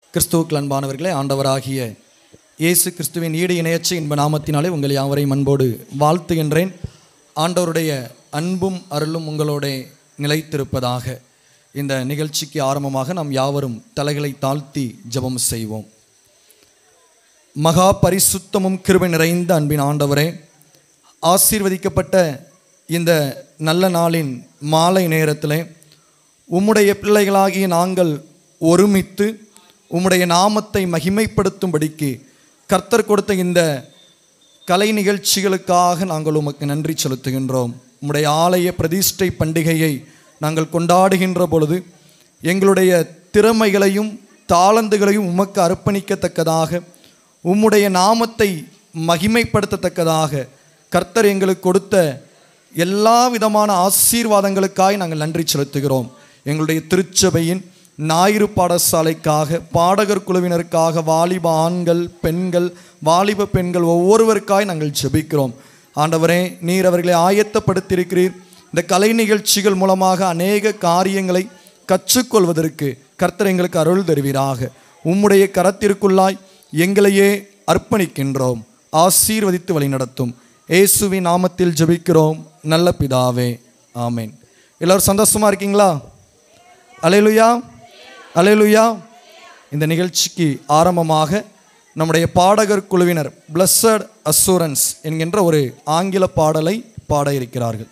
கிறிஸ்துவுக்கு அன்பானவர்களே ஆண்டவராகிய இயேசு கிறிஸ்துவின் ஈடு இணையற்ற இன்ப நாமத்தினாலே உங்கள் யாவரையும் அன்போடு வாழ்த்துகின்றேன் ஆண்டவருடைய அன்பும் அருளும் உங்களோட நிலைத்திருப்பதாக இந்த நிகழ்ச்சிக்கு ஆரம்பமாக நாம் யாவரும் தலைகளை தாழ்த்தி ஜெபம் செய்வோம் மகா பரிசுத்தமும் கிருபை நிறைந்த அன்பின் ஆண்டவரே ஆசீர்வதிக்கப்பட்ட இந்த நல்ல நாளின் மாலை நேரத்திலே உம்முடைய பிள்ளைகளாகிய நாங்கள் ஒருமித்து உம்முடைய நாமத்தை மகிமைப்படுத்தும்படிக்கு கர்த்தர் கொடுத்த இந்த கலை நிகழ்ச்சிகளுக்காக நாங்கள் உமக்கு நன்றி செலுத்துகின்றோம் உம்முடைய ஆலய பிரதிஷ்டை பண்டிகையை நாங்கள் கொண்டாடுகின்ற பொழுது எங்களுடைய திறமைகளையும் தாளந்துகளையும் உமக்கு அர்ப்பணிக்கத்தக்கதாக உம்முடைய நாமத்தை மகிமைப்படுத்தத்தக்கதாக கர்த்தர் எங்களுக்கு கொடுத்த எல்லா விதமான ஆசீர்வாதங்களுக்காய் நாங்கள் நன்றி செலுத்துகிறோம் எங்களுடைய திருச்சபையின் ஞாயிறு பாடசாலைக்காக பாடகர் குழுவினருக்காக வாலிப ஆண்கள் பெண்கள் வாலிப பெண்கள் ஒவ்வொருவருக்காய் நாங்கள் ஜெபிக்கிறோம் ஆண்டவரே நீர் அவர்களை ஆயத்தப்படுத்தியிருக்கிறீர் இந்த கலை நிகழ்ச்சிகள் மூலமாக அநேக காரியங்களை கற்றுக்கொள்வதற்கு கர்த்தர் எங்களுக்கு அருள் தருவீராக உம்முடைய கரத்திற்குள்ளாய் எங்களையே அர்ப்பணிக்கின்றோம் ஆசீர்வதித்து வழிநடத்தும் இயேசுவின் நாமத்தில் ஜெபிக்கிறோம் நல்ல பிதாவே ஆமென் எல்லாரும் சந்தோஷமா இருக்கீங்களா அலையலுயா அலையலுயா இந்த நிகழ்ச்சிக்கு ஆரம்பமாக நம்முடைய பாடகர் குழுவினர் பிளஸட் அசூரன்ஸ் என்கின்ற ஒரு ஆங்கில பாடலை பாட இருக்கிறார்கள்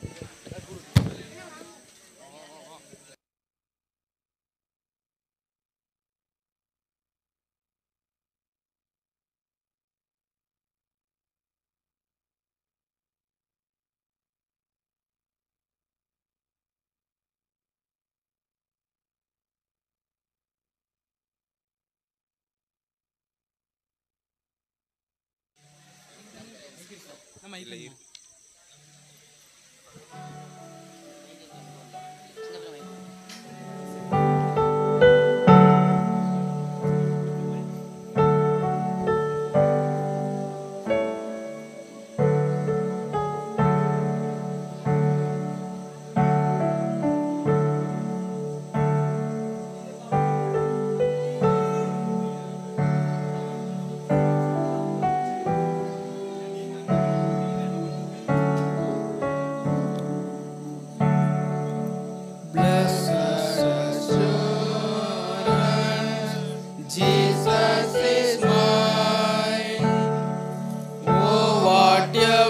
Jesus is mine. Oh, what a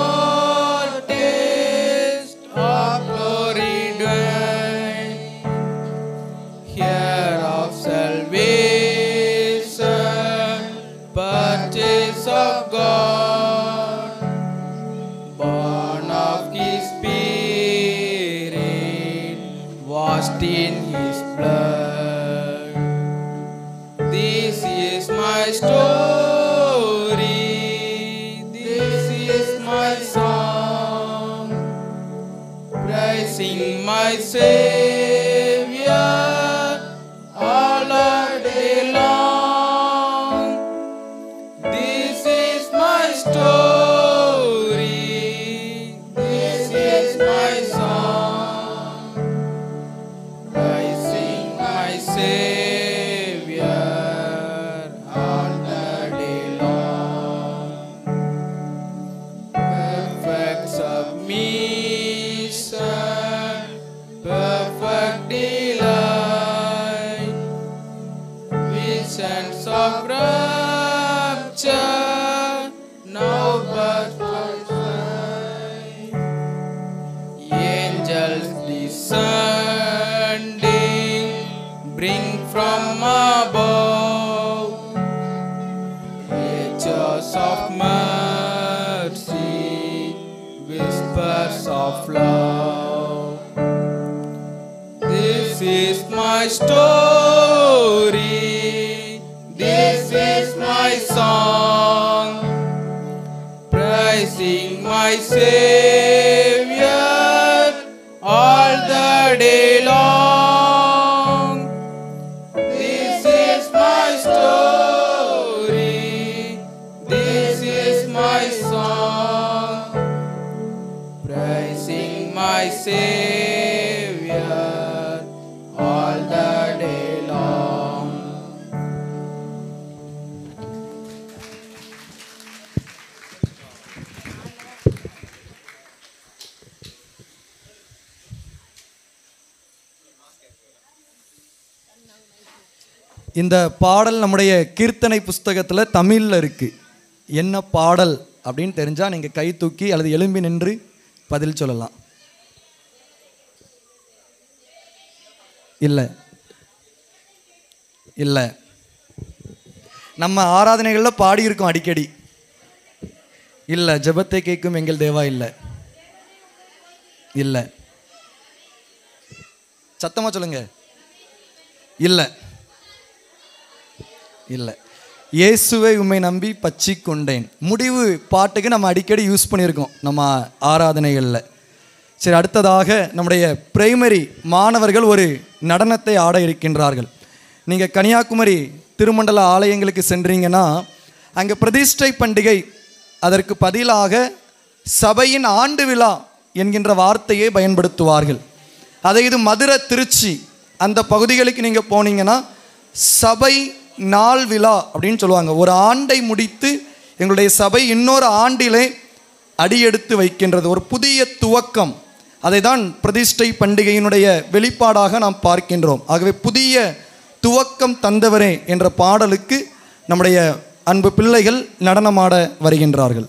foretaste of glory divine. Here of salvation, purchase of God, born of His Spirit, washed in His blood. This is my story. This is my song. Praising my Savior all the day long. This is my story. This is my song. Praising my Savior all the day long. Perfect submission, perfect delight, visions of rapture, now but first sight. Angels descending, bring from above Creatures of mercy, whispers of love. This is my story, this is my song, praising my Savior all the day long. This is my story. This is my song. Praising my Savior all the day long. இந்த பாடல் நம்முடைய கீர்த்தனை புஸ்தகத்தில் தமிழில் இருக்குது என்ன பாடல் அப்படின்னு தெரிஞ்சால் நீங்கள் கை தூக்கி அல்லது எழும்பி நின்று பதில் சொல்லலாம் இல்லை இல்லை நம்ம ஆராதனைகளில் பாடியிருக்கோம் அடிக்கடி இல்லை ஜெபத்தை கேட்கும் எங்கள் தேவா இல்லை இல்லை சத்தமாக சொல்லுங்க இல்லை இல்லை இயேசுவை உம்மை நம்பி பச்சி கொண்டேன் முடிவு பாட்டுக்கு நம்ம அடிக்கடி யூஸ் பண்ணியிருக்கோம் நம்ம ஆராதனைகளில் சரி அடுத்ததாக நம்முடைய பிரைமரி மாணவர்கள் ஒரு நடனத்தை ஆட இருக்கின்றார்கள் நீங்கள் கன்னியாகுமரி திருமண்டல ஆலயங்களுக்கு சென்றீங்கன்னா அங்கே பிரதிஷ்டை பண்டிகை அதற்கு பதிலாக சபையின் ஆண்டு விழா என்கின்ற வார்த்தையை பயன்படுத்துவார்கள் அதே இது மதுரை திருச்சி அந்த பகுதிகளுக்கு நீங்கள் போனீங்கன்னா சபை நாள் விழா அப்படின்னு சொல்லுவாங்க ஒரு ஆண்டை முடித்து எங்களுடைய சபை இன்னொரு ஆண்டிலே அடியெடுத்து வைக்கின்றது ஒரு புதிய துவக்கம் அதை தான் பிரதிஷ்டை பண்டிகையினுடைய வெளிப்பாடாக நாம் பார்க்கின்றோம் ஆகவே புதிய துவக்கம் தந்தவரே என்ற பாடலுக்கு நம்முடைய அன்பு பிள்ளைகள் நடனமாட வருகின்றார்கள்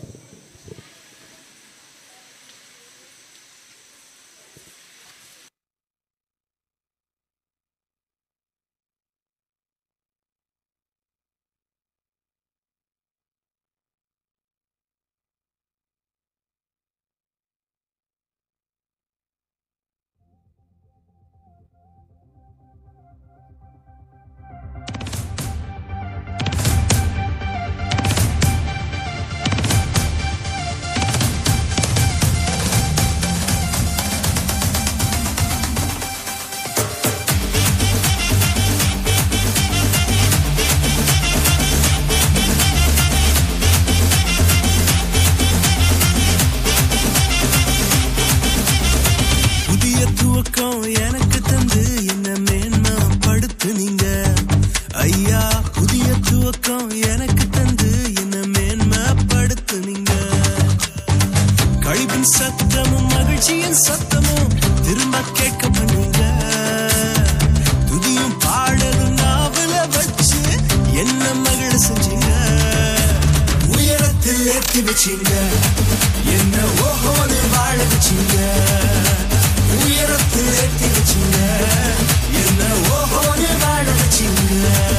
புதிய துவக்கம் எனக்கு தந்து என்ன மேன்மைப்படுத்து நீங்க ஐயா புதிய துவக்கம் எனக்கு தந்து என்ன மேன்மைப்படுத்து நீங்க கழிப்பின் சத்தமும் மகிழ்ச்சியின் சத்தமும் திரும்ப கேட்க பண்ணுங்க துதியும் பாடலும் நாவல வச்சு என்ன மகிழ செஞ்சீங்க உயரத்தில் ஏற்றி வச்சீங்க என்ன ஓஹோன்னு வாழ வச்சீங்க உயரத்தில் ஏற்றி வச்சீங்க என்ன ஓஹோன்னு வாழ வச்சீங்க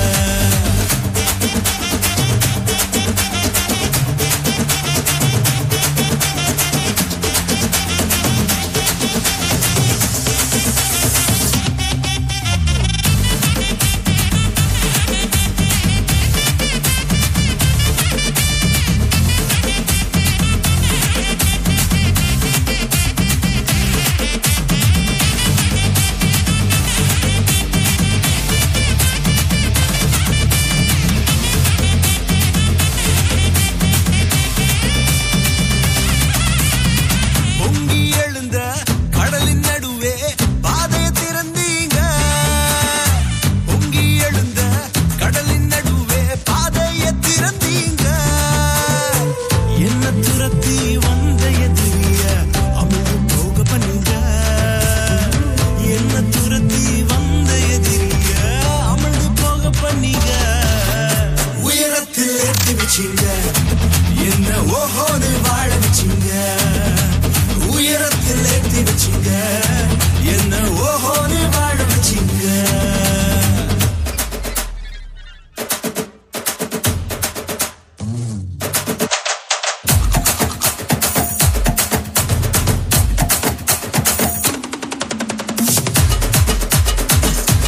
பொங்கி எழுந்த கடலின் நடுவே பாதைய திறந்தீங்க பொங்கி எழுந்த கடலின் நடுவே பாதைய திறந்தீங்க என்ன துரத்தி வந்த எதிரிய அமுது போக பண்ணீங்க என்ன துரத்தி வந்த எதிரிய அமிழ்ந்து போக பண்ணீங்க உயரத்தில் ஏற்றி வச்சீங்க என்ன ஓஹோன்னு வாழ வச்சீங்க உயரத்தில் ஏற்றி வச்சீங்க என்ன ஓஹோன்னு வாழ வச்சீங்க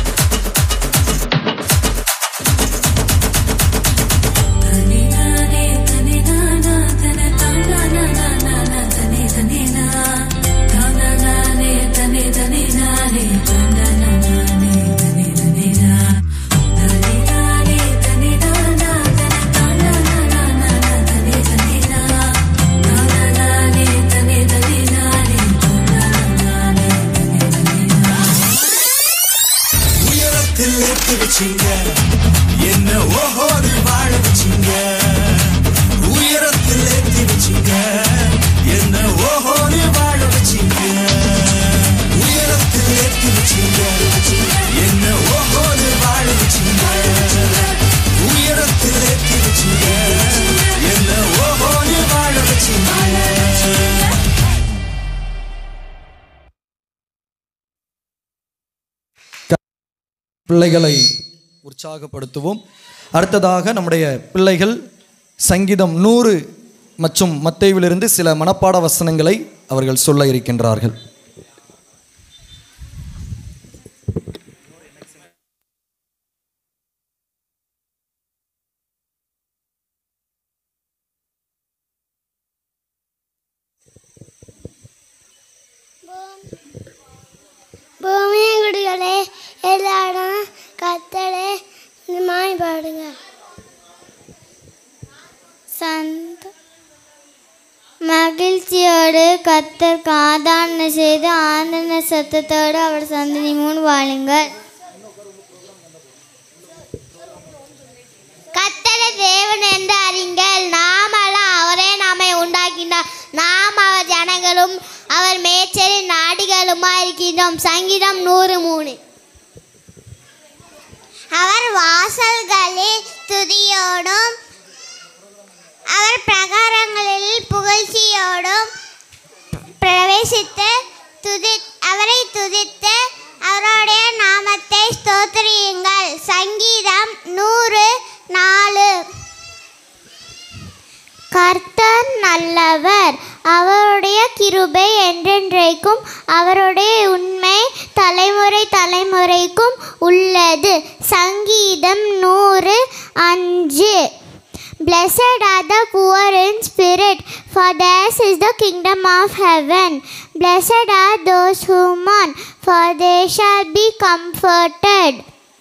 தனிநானே பிள்ளைகளை உற்சாகப்படுத்துவோம் அடுத்ததாக நம்முடைய பிள்ளைகள் சங்கீதம் நூறு மற்றும் மத்தேவிலிருந்து சில மனப்பாட வசனங்களை அவர்கள் சொல்ல இருக்கின்றார்கள் பூமியின் குடிகளே எல்லாரும் கத்தலே மாய் பாடுங்க சந்த மகிழ்ச்சியோடு கத்தர் காதான செய்து ஆனந்த சத்தத்தோடு அவர் சந்ததி முன் வாழுங்கள் கத்தர தேவன் என்று அறிங்கள் நாமெல்லாம் அவரே நம்மை உண்டாக்கினார் நாம் அவர் ஜனங்களும் அவர் மேய்ச்சலின் நாடிகளுமா இருக்கின்றோம் சங்கீதம் நூறு மூணு அவர் வாசல்களில் துதியோடும் அவர் பிரகாரங்களில் புகழ்ச்சியோடும் பிரவேசித்து துதி அவரை துதித்து அவருடைய நாமத்தை ஸ்தோத்திரியுங்கள் சங்கீதம் நூறு நாலு கர்த்தர் நல்லவர் அவருடைய கிருபை என்றென்றைக்கும் அவருடைய உண்மை தலைமுறை தலைமுறைக்கும் உள்ளது சங்கீதம் நூறு அஞ்சு Blessed are the poor in spirit, for theirs is the kingdom of heaven. Blessed are those who mourn, for they shall be comforted.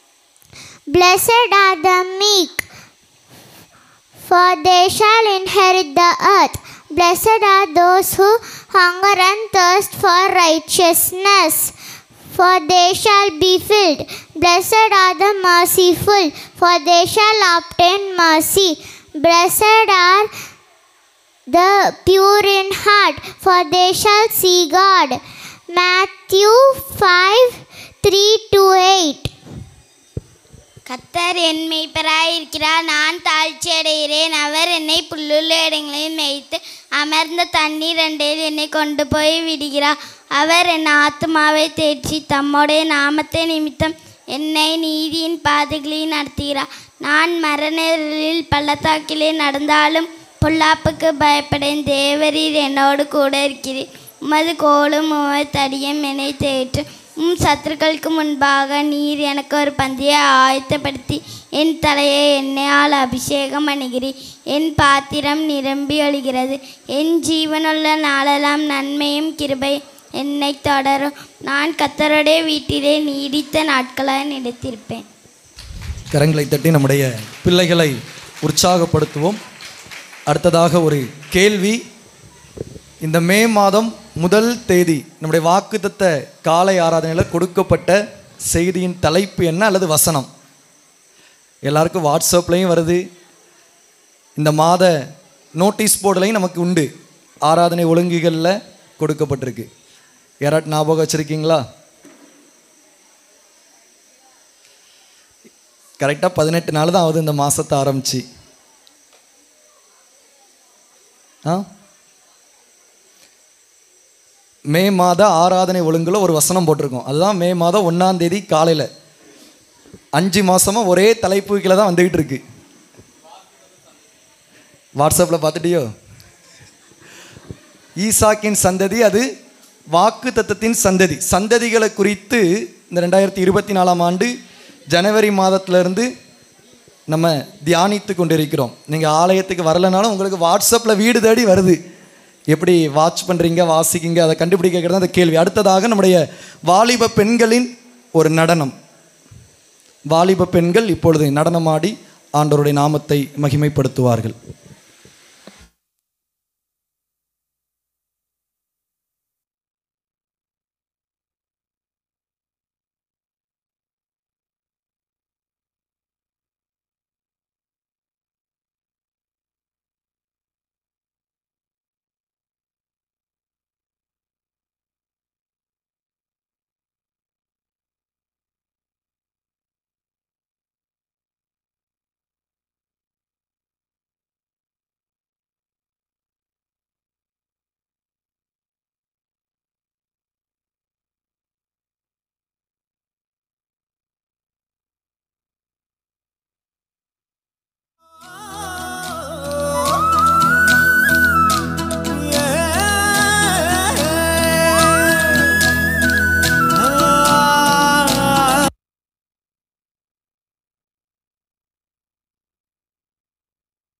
Blessed are the meek, for they shall inherit the earth. Blessed are those who hunger and thirst for righteousness, for they shall be filled. Blessed are the merciful, for they shall obtain mercy. Blessed are the pure in heart, for they shall see God. Matthew 5 3 to 8. கத்தர் என் மெய்ப்பராயிருக்கிறார் நான் தாழ்ச்சி அடைகிறேன் அவர் என்னை புல்லுள்ள இடங்களில் மேய்த்து அமர்ந்த தண்ணீர் அண்டையில் என்னை கொண்டு போய் விடுகிறார் அவர் என் ஆத்மாவை தேற்றி தம்முடைய நாமத்தை நிமித்தம் என்னை நீதியின் பாதைகளில் நடத்துகிறார் நான் மரணரில் பள்ளத்தாக்கிலே நடந்தாலும் பொல்லாப்புக்கு பயப்படேன் தேவரீர் என்னோடு கூட இருக்கிறேன் உமது கோலும் உமது தடியும் என்னை தேற்று உம் சத்துருக்களுக்கு முன்பாக நீர் எனக்கு ஒரு பந்தியை ஆயத்தப்படுத்தி என் தலையை எண்ணெயால் அபிஷேகம் அணுகிறேன் என் பாத்திரம் நிரம்பி ஒழுகிறது என் ஜீவனுள்ள நாளெல்லாம் நன்மையும் கிருபை என்னை தொடரும் நான் கத்தருடைய வீட்டிலே நீடித்த நாட்களாக நிலைத்திருப்பேன் கரங்களை தட்டி நம்முடைய பிள்ளைகளை உற்சாகப்படுத்துவோம் அடுத்ததாக ஒரு கேள்வி இந்த மே மாதம் முதல் தேதி நம்முடைய வாக்குத்தத்த காலை ஆராதனையில் கொடுக்கப்பட்ட செய்தியின் தலைப்பு என்ன அல்லது வசனம் எல்லாருக்கும் வாட்ஸ்அப்லேயும் வருது இந்த மாத நோட்டீஸ் போர்டுலையும் நமக்கு உண்டு ஆராதனை ஒழுங்குகளில் கொடுக்கப்பட்டிருக்கு யாராட்டு ஞாபகம் வச்சுருக்கீங்களா கரெக்டாக பதினெட்டு நாள் தான் ஆகுது இந்த மாதத்தை ஆரம்பிச்சு ஆ மே மாத ஆராதனை ஒழுங்குல ஒரு வசனம் போட்டிருக்கோம் அதுதான் மே மாதம் ஒன்றாம் தேதி காலையில் அஞ்சு மாதமாக ஒரே தலைப்பு கீழே தான் வந்துக்கிட்டு இருக்கு வாட்ஸ்அப்பில் பார்த்துட்டியோ ஈசாக்கின் சந்ததி அது வாக்கு தத்தத்தின் சந்ததி சந்ததிகளை குறித்து இந்த ரெண்டாயிரத்தி இருபத்தி நாலாம் ஆண்டு ஜனவரி மாதத்திலிருந்து நம்ம தியானித்து கொண்டிருக்கிறோம் நீங்கள் ஆலயத்துக்கு வரலைனாலும் உங்களுக்கு வாட்ஸ்அப்பில் வீடு தேடி வருது எப்படி வாட்ச் பண்ணுறீங்க வாசிக்கிங்க அதை கண்டுபிடிக்கிறது அந்த கேள்வி அடுத்ததாக நம்முடைய வாலிப பெண்களின் ஒரு நடனம் வாலிப பெண்கள் இப்பொழுது நடனமாடி ஆண்டவருடைய நாமத்தை மகிமைப்படுத்துவார்கள்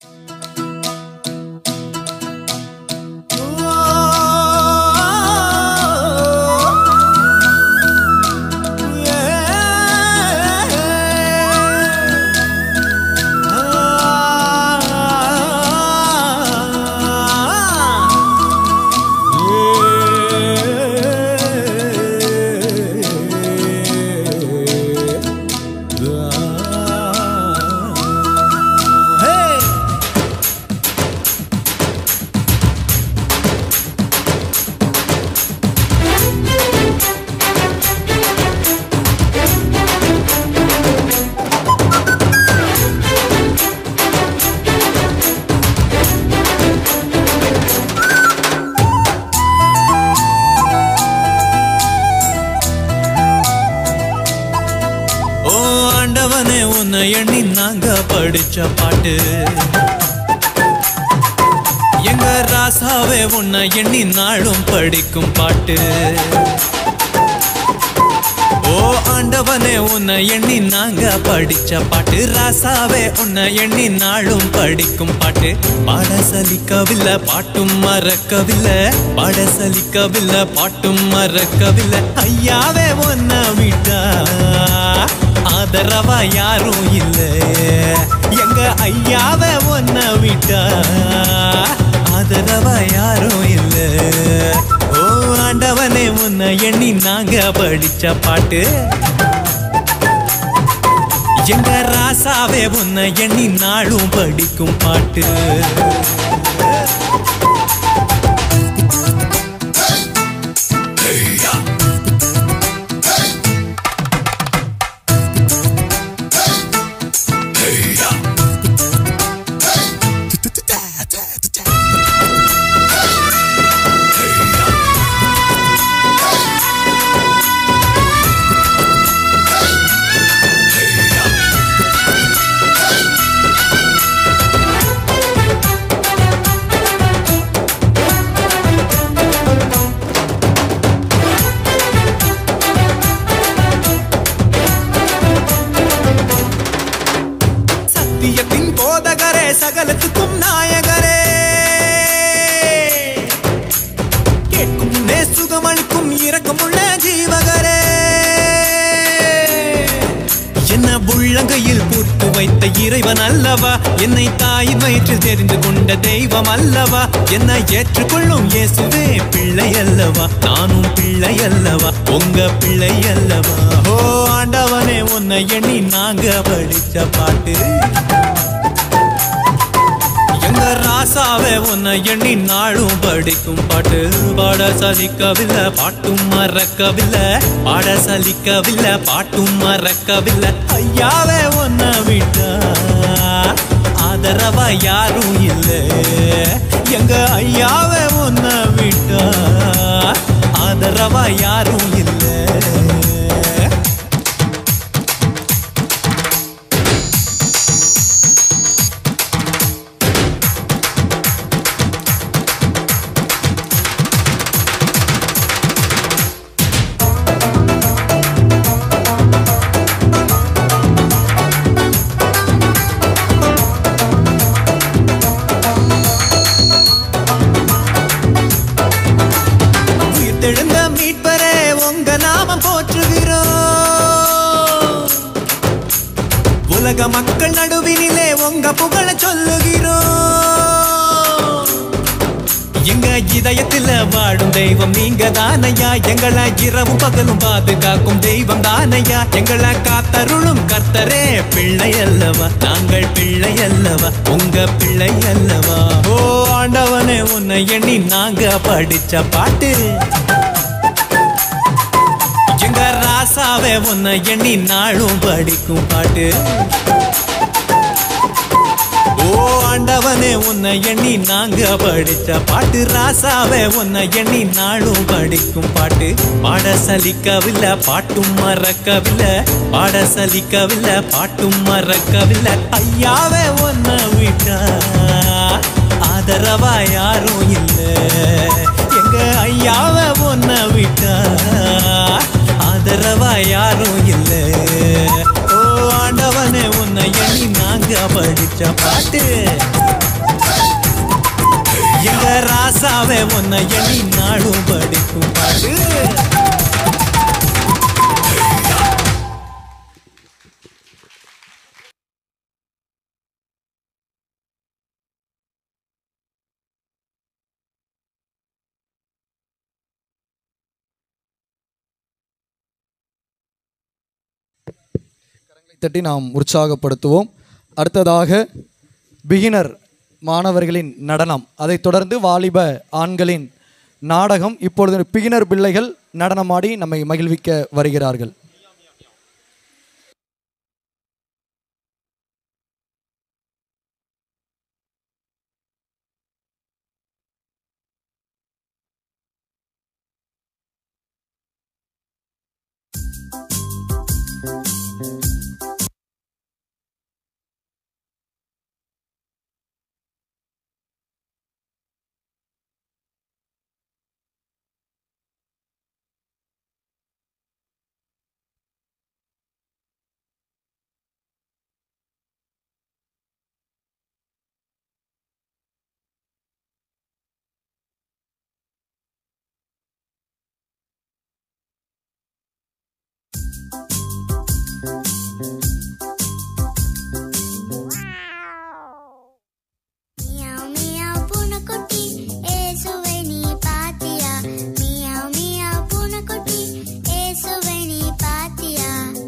ஓ ஆண்டவனே உன்னை எண்ணி நாங்க படிச்ச பாட்டு எங்க ராசாவே உன்னை எண்ணி நாளும் படிக்கும் பாட்டு ஓ ஆண்டவனே உன்னை எண்ணி நாங்க படிச்ச பாட்டு ராசாவே உன்னை எண்ணி நாளும் படிக்கும் பாட்டு பாட சலிக்கவில்லை பாட்டும் மறக்கவில்லை பாட சலிக்கவில்லை பாட்டும் மறக்கவில்லை ஐயாவே உன்னை விட்டா ஆதரவா யாரும் இல்ல எங்க ஐயாவே உன்னை விட்டா ஆதரவா யாரும் இல்ல ஓ ஆண்டவனே உன்னை எண்ணி நாங்க படிச்ச பாட்டு எங்க ராசாவே உன்னை எண்ணி நாளும் படிக்கும் பாட்டு சத்தியத்தின் போதகரே சகலத்துக்கும் நாயகரே கேட்கும் முன்னே சுகமளிக்கும் இரக்கமுள்ள ஜீவகரே என்ன உள்ளங்கையில் பூத்து வைத்த இறைவன் அல்லவா என்னை தாயின் வயிற்றில் தெரிந்து கொண்ட தெய்வம் அல்லவா என்னை ஏற்றுக்கொள்ளும் இயேசுவே பிள்ளை அல்லவா நானும் பிள்ளை அல்லவா உங்க பிள்ளை அல்லவா ஓ ஆண்டவனே உன்னை எண்ணி நாங்க படிச்ச பாட்டு எங்க ராசாவே உன்னை எண்ணி நாளும் படிக்கும் பாட்டு பாட சலிக்கவில்லை பாட்டும் மறக்கவில்லை பாட சலிக்கவில்லை பாட்டும் மறக்கவில்லை ஐயாவே உன்னை விட்டா ஆதரவா யாரும் இல்லை எங்க ஐயாவே உன்னை விட்டா ஆதரவா யாரும் இல்லை உயிர்த்தெழுந்த மீட்பரே உங்க நாமம் போற்றுகிறோம் உலக மக்கள் நடுவினிலே உங்க புகழ சொல்லுகிறோம் எங்க இதயத்துல வாழும் தெய்வம் நீங்க தானையா எங்களை இரவும் பகலும் பாதுகாக்கும் தெய்வம் தானையா எங்களை காத்தருளும் கர்த்தரே பிள்ளை அல்லவா நாங்கள் பிள்ளை அல்லவா உங்க பிள்ளை அல்லவா ஓ ஆண்டவனே உன்னை எண்ணி நாங்க படிச்ச பாட்டு எங்க ராசாவே உன்னை எண்ணி நாளும் படிக்கும் பாட்டு ஓ ஆண்டவனே உன்னை எண்ணி நாங்க படிச்ச பாட்டு ராசாவே உன்னை எண்ணி நாளும் படிக்கும் பாட்டு பாட சலிக்கவில்லை பாட்டும் மறக்கவில்லை பாட சலிக்கவில்லை பாட்டும் மறக்கவில்லை ஐயாவே உன்னை விட்டா ஆதரவா யாரும் இல்லை எங்க ஐயாவை உன்னை விட்டா ஆதரவா யாரும் இல்லை ஓ ஆண்டவனே உன்னை எண்ணி நாங்க படிச்ச பாட்டு எங்க ராசாவே உன்னை எண்ணி நாளும் படிக்கும் பாட்டு தட்டி நாம் உற்சாகப்படுத்துவோம் அடுத்ததாக பிகினர் மாணவர்களின் நடனம் அதைத் தொடர்ந்து வாலிப ஆண்களின் நாடகம் இப்பொழுது பிகினர் பிள்ளைகள் நடனமாடி நம்மை மகிழ்விக்க வருகிறார்கள் மியாவ் மியாவ் பூனைக்குட்டி ஏசுவை நீ பாத்தியா மியாவ் மியாவ் பூனைக்குட்டி ஏசுவை நீ பாத்தியா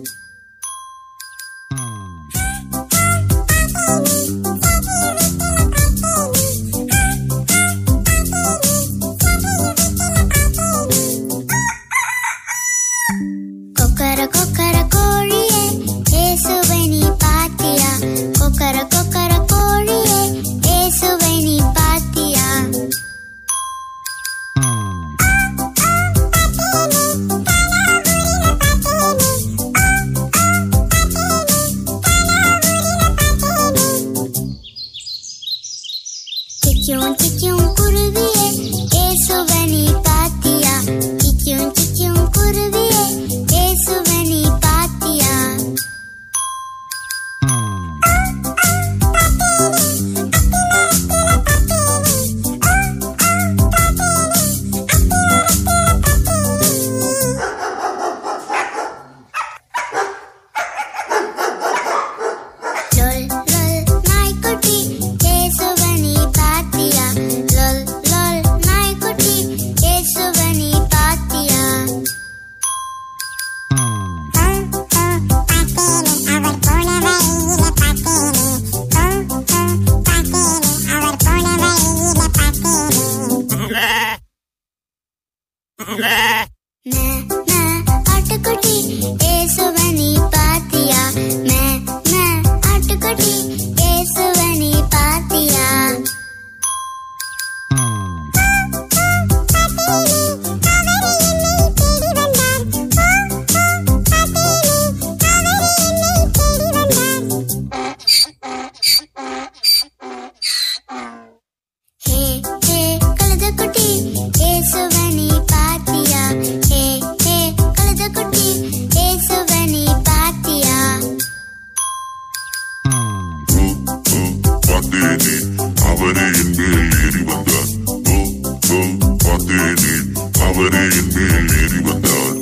கொக்கர கொக்கர கோழியே ஏசுவை நீ பாத்தியா கொக்கர கொக்கர கோழியே ஏசுவை நீ பாத்தியா சிக்கியும் சிக்கியும் குருவியே ஏசுவை நீ பாத்தியா சிக்கியும் சிக்கியும் குருவியே ஏசுவை நீ பாத்தியா லொல் லொல் நாய்க்குட்டி ஏசுவை நீ பாத்தியா லொல் லொல் நாய்க்குட்டி ஏசுவை நீ பாத்தியா மே மே ஆட்டுக்குட்டி ஏசுவை நீ பாத்தியா மே மே ஆட்டுக்குட்டி ஏசுவை நீ பாத்தியா ஹே ஹே கழுதைக்குட்டி ஏசுவை நீ பாத்தியா ஹே ஹே கழுதைக்குட்டி ஏசுவை நீ பாத்தியா பார்த்தேனே அவரே என் மேல் ஏறி வந்தார் ஓ ஓ பார்த்தேனே அவரே என் மேல் ஏறி வந்தார்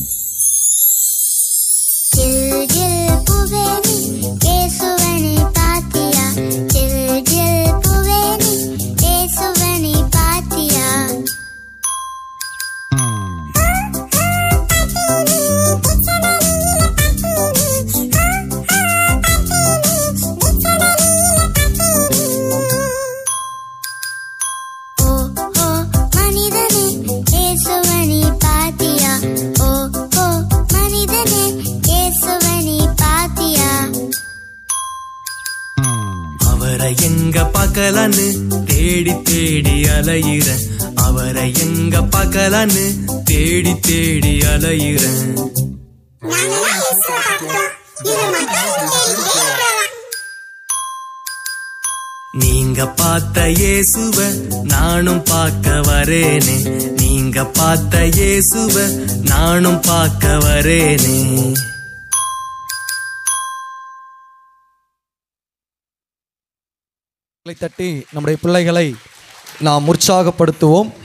ஜில் ஜில் பூவே நீ ஏசுவை நீ பாத்தியா ஜில் ஜில் பூவே நீ ஏசுவை நீ பாத்தியா ஓ ஓ மனிதனே ஏசுவை நீ பாத்தியா ஓ ஓ மனிதனே ஏசுவை நீ பாத்தியா அவரை எங்க பார்க்கலான்னு தேடி தேடி அலையிறேன் அவரை எங்க பார்க்கலான்னு தேடி தேடி அலையிறேன் நீங்க பார்த்த இயேசுவ நானும் பார்க்க வரேனே நீங்க பார்த்த இயேசுவ நானும் பார்க்க வரேனே களை தட்டி நம்முடைய பிள்ளைகளை நாம் உற்சாகப்படுத்துவோம்